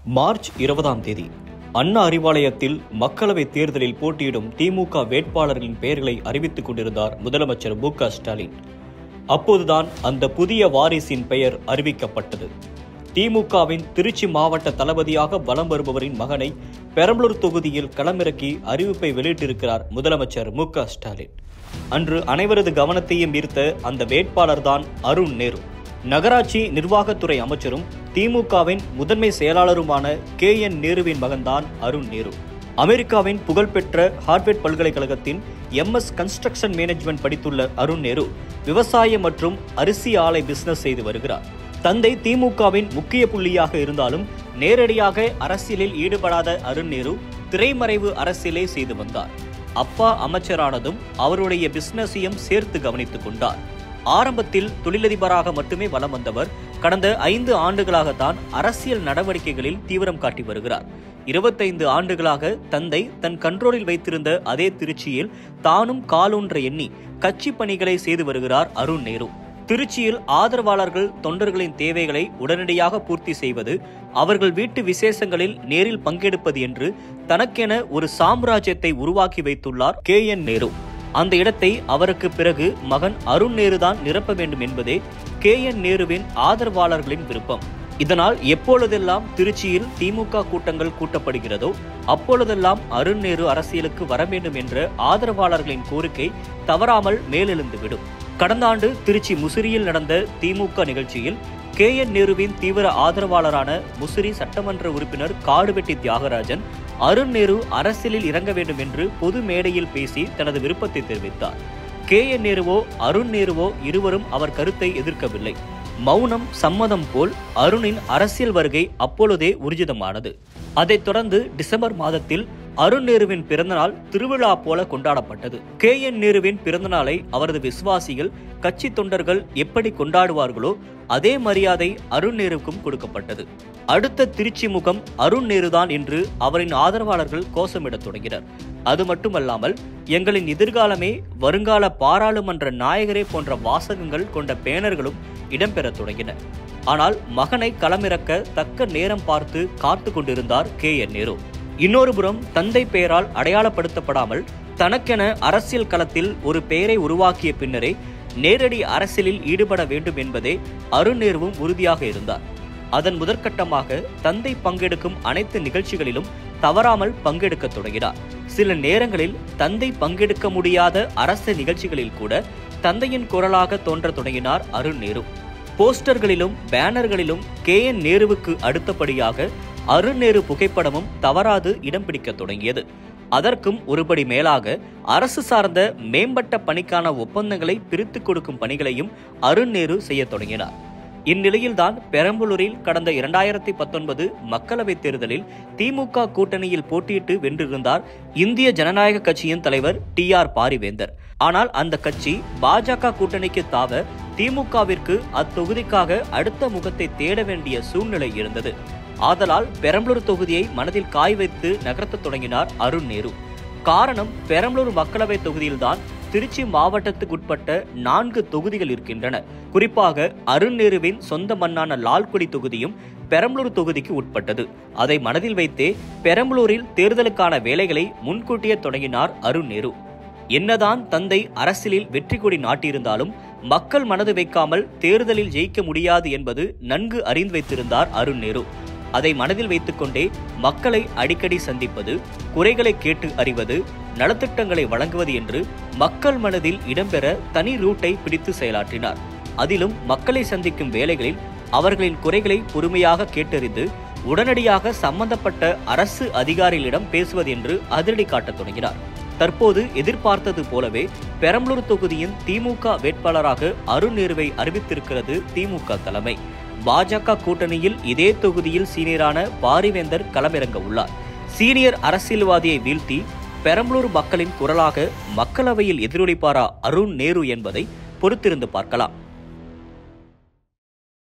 March இருபதாம் தேதி அண்ணா அறிவாலயத்தில் மக்களவைத் தேர்தலில் போட்டியிடும் திமுக வேட்பாளர்களின் பெயர்களை அறிவித்துக் கொண்டிருந்தார் முதலமைச்சர் மு க ஸ்டாலின் அப்போதுதான் அந்த புதிய வாரிசின் பெயர் அறிவிக்கப்பட்டது திமுகவின் திருச்சி மாவட்ட தளபதியாக வலம் வருபவரின் மகனை பெரம்பலூர் தொகுதியில் களமிறக்கி அறிவிப்பை வெளியிட்டிருக்கிறார் முதலமைச்சர் மு க ஸ்டாலின் அன்று அனைவரது கவனத்தையும் ஈர்த்த அந்த வேட்பாளர்தான் அருண் நேரு நகராட்சி நிர்வாகத்துறை அமைச்சரும் திமுகவின் முதன்மை செயலாளருமான கே என் நேருவின் மகன்தான் அருண் நேரு அமெரிக்காவின் புகழ்பெற்ற ஹார்வர்ட் பல்கலைக்கழகத்தின் எம்எஸ் கன்ஸ்ட்ரக்ஷன் மேனேஜ்மெண்ட் படித்துள்ள அருண் நேரு விவசாயம் மற்றும் அரிசி ஆலை பிசினஸ் செய்து வருகிறார் தந்தை திமுகவின் முக்கிய புள்ளியாக இருந்தாலும் நேரடியாக அரசியலில் ஈடுபடாத அருண் நேரு திரைமறைவு அரசியலே செய்து வந்தார் அப்பா அமைச்சரானதும் அவருடைய பிசினஸையும் சேர்த்து கவனித்துக் கொண்டார் ஆரம்பத்தில் தொழிலதிபராக மட்டுமே வலம் வந்தவர் கடந்த ஐந்து ஆண்டுகளாகத்தான் அரசியல் நடவடிக்கைகளில் தீவிரம் காட்டி வருகிறார் இருபத்தைந்து ஆண்டுகளாக தந்தை தன் கண்ட்ரோலில் வைத்திருந்த அதே திருச்சியில் தானும் காலூன்ற எண்ணி கட்சி பணிகளை செய்து வருகிறார் அருண் நேரு திருச்சியில் ஆதரவாளர்கள் தொண்டர்களின் தேவைகளை உடனடியாக பூர்த்தி செய்வது அவர்கள் வீட்டு விசேஷங்களில் நேரில் பங்கெடுப்பது என்று தனக்கென ஒரு சாம்ராஜ்யத்தை உருவாக்கி வைத்துள்ளார் கே என் நேரு அந்த இடத்தை அவருக்கு பிறகு மகன் அருண் நேருதான் நிரப்ப வேண்டும் என்பதே கே என் நேருவின் ஆதரவாளர்களின் விருப்பம் இதனால் எப்பொழுதெல்லாம் திருச்சியில் திமுக கூட்டங்கள் கூட்டப்படுகிறதோ அப்பொழுதெல்லாம் அருண் நேரு அரசியலுக்கு வர வேண்டும் என்ற ஆதரவாளர்களின் கோரிக்கை தவறாமல் மேலெழுந்துவிடும் கடந்த ஆண்டு திருச்சி முசிறியில் நடந்த திமுக நிகழ்ச்சியில் கே என் நேருவின் தீவிர ஆதரவாளரான முசிறி சட்டமன்ற உறுப்பினர் காடுவெட்டி தியாகராஜன் அருண் நேரு அரசியலில் இறங்க வேண்டும் என்று பொது மேடையில் பேசி தனது விருப்பத்தை தெரிவித்தார் கே என் நேருவோ அருண் நேருவோ இருவரும் அவர் கருத்தை எதிர்க்கவில்லை மௌனம் சம்மதம் போல் அருணின் அரசியல் வருகை அப்பொழுதே ஊர்ஜிதமானது அதைத் தொடர்ந்து டிசம்பர் மாதத்தில் அருண் நேருவின் பிறந்தநாள் திருவிழா போல கொண்டாடப்பட்டது கே என் நேருவின் பிறந்தநாளை அவரது விசுவாசிகள் கட்சி தொண்டர்கள் எப்படி கொண்டாடுவார்களோ அதே மரியாதை அருண் நேருக்கும் கொடுக்கப்பட்டது அடுத்த திருச்சி முகம் அருண் நேருதான் என்று அவரின் ஆதரவாளர்கள் கோஷமிடத் தொடங்கினர் அது மட்டுமல்லாமல் எங்களின் எதிர்காலமே வருங்கால பாராளுமன்ற நாயகரே போன்ற வாசகங்கள் கொண்ட பேனர்களும் இடம்பெறத் தொடங்கின ஆனால் மகனை களமிறக்க தக்க நேரம் பார்த்து காத்து கொண்டிருந்தார் கே என் நேரு இன்னொரு புறம் தந்தை பெயரால் அடையாளப்படுத்தப்படாமல் தனக்கென அரசியல் களத்தில் ஒரு பெயரை உருவாக்கிய பின்னரே நேரடி அரசியலில் ஈடுபட வேண்டும் என்பதே அருண் நேருவும் உறுதியாக இருந்தார் அதன் முதற்கட்டமாக தந்தை பங்கெடுக்கும் அனைத்து நிகழ்ச்சிகளிலும் தவறாமல் பங்கெடுக்க தொடங்கினார் சில நேரங்களில் தந்தை பங்கெடுக்க முடியாத அரசு நிகழ்ச்சிகளில் கூட தந்தையின் குரலாக தோன்றத் தொடங்கினார் அருண் நேரு போஸ்டர்களிலும் பேனர்களிலும் கே என் நேருவுக்கு அடுத்தபடியாக அருண் நேரு புகைப்படமும் தவறாது இடம் பிடிக்க தொடங்கியது அதற்கும் ஒருபடி மேலாக அரசு சார்ந்த மேம்பட்ட பணிக்கான ஒப்பந்தங்களை பிரித்து கொடுக்கும் பணிகளையும் அருண் நேரு செய்ய தொடங்கினார் இந்நிலையில்தான் பெரம்பலூரில் கடந்த இரண்டாயிரத்தி பத்தொன்பது மக்களவைத் தேர்தலில் திமுக கூட்டணியில் போட்டியிட்டு வென்றிருந்தார் இந்திய ஜனநாயக கட்சியின் தலைவர் டி ஆர் பாரிவேந்தர் ஆனால் அந்த கட்சி பாஜக கூட்டணிக்கு தாவ திமுகவிற்கு அத்தொகுதிக்காக அடுத்த முகத்தை தேட வேண்டிய சூழ்நிலை இருந்தது ஆதலால் பெரம்பலூர் தொகுதியை மனதில் காய் வைத்து நகர்த்தத் தொடங்கினார் அருண் நேரு காரணம் பெரம்பலூர் மக்களவை தொகுதியில்தான் திருச்சி மாவட்டத்துக்குட்பட்ட நான்கு தொகுதிகள் இருக்கின்றன குறிப்பாக அருண் நேருவின் சொந்த மண்ணான லால்குடி தொகுதியும் பெரம்பலூர் தொகுதிக்கு உட்பட்டது அதை மனதில் வைத்தே பெரம்பலூரில் தேர்தலுக்கான வேலைகளை முன்கூட்டியே தொடங்கினார் அருண் நேரு என்னதான் தந்தை அரசியலில் வெற்றி கொடி நாட்டியிருந்தாலும் மக்கள் மனது வைக்காமல் தேர்தலில் ஜெயிக்க முடியாது என்பது நன்கு அறிந்து வைத்திருந்தார் அருண் நேரு அதை மனதில் வைத்துக்கொண்டே மக்களை அடிக்கடி சந்திப்பது குறைகளை கேட்டு அறிவது நலத்திட்டங்களை வழங்குவது என்று மக்கள் மனதில் இடம்பெற தனி ரூட்டை பிடித்து செயலாற்றினார் அதிலும் மக்களை சந்திக்கும் வேலைகளில் அவர்களின் குறைகளை பொறுமையாக கேட்டறிந்து உடனடியாக சம்பந்தப்பட்ட அரசு அதிகாரிகளிடம் பேசுவது என்று அதிரடி காட்டத் தொடங்கினார் தற்போது எதிர்பார்த்தது போலவே பெரம்பலூர் தொகுதியின் திமுக வேட்பாளராக அருண் நேருவை அறிவித்திருக்கிறது திமுக தலைமை பாஜக கூட்டணியில் இதே தொகுதியில் சீனியரான பாரிவேந்தர் களமிறங்க உள்ளார் சீனியர் அரசியல்வாதியை வீழ்த்தி பெரம்பலூர் மக்களின் குரலாக மக்களவையில் எதிரொலிப்பாரா அருண் நேரு என்பதை பொறுத்திருந்து பார்க்கலாம்